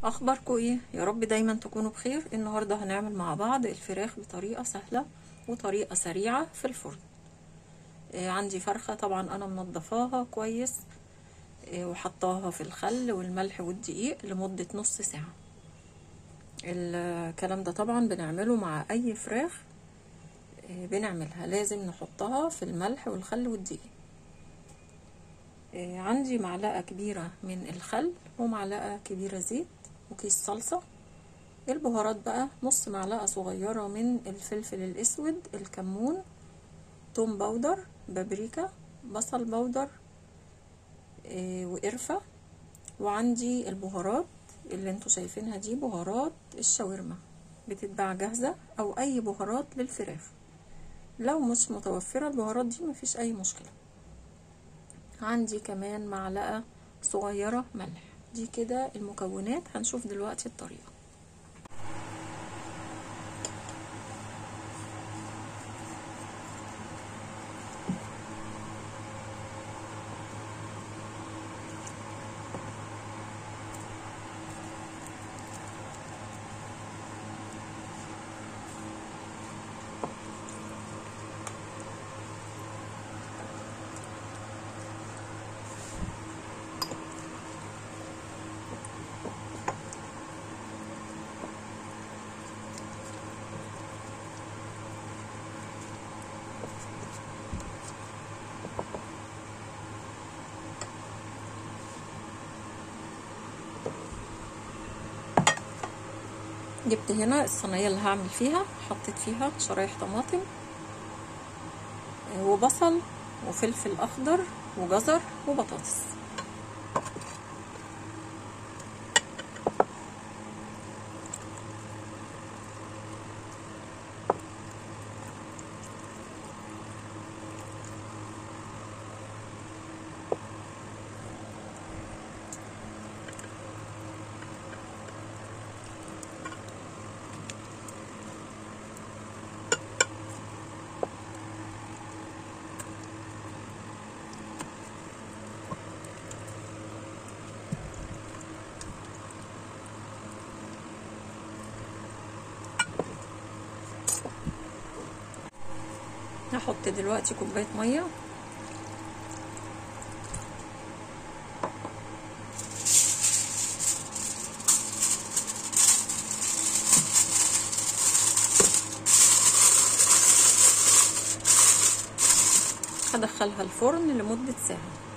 اخباركم ايه يا رب دايما تكونوا بخير النهارده هنعمل مع بعض الفراخ بطريقه سهله وطريقه سريعه في الفرن آه عندي فرخه طبعا انا منضفاها كويس آه وحطاها في الخل والملح والدقيق لمده نص ساعه الكلام ده طبعا بنعمله مع اي فراخ آه بنعملها لازم نحطها في الملح والخل والدقيق آه عندي معلقه كبيره من الخل ومعلقه كبيره زيت وكيس صلصة البهارات بقى نص معلقة صغيرة من الفلفل الأسود الكمون توم باودر بابريكا بصل باودر إيه وقرفة وعندي البهارات اللي انتوا شايفينها دي بهارات الشاورما بتتباع جاهزة أو أي بهارات للفراخ لو مش متوفرة البهارات دي مفيش أي مشكلة عندي كمان معلقة صغيرة ملح دي كده المكونات هنشوف دلوقتي الطريقة جبت هنا الصينيه اللي هعمل فيها حطيت فيها شرايح طماطم وبصل وفلفل اخضر وجزر وبطاطس هحط دلوقتي كوبايه ميه هدخلها الفرن لمده ساعه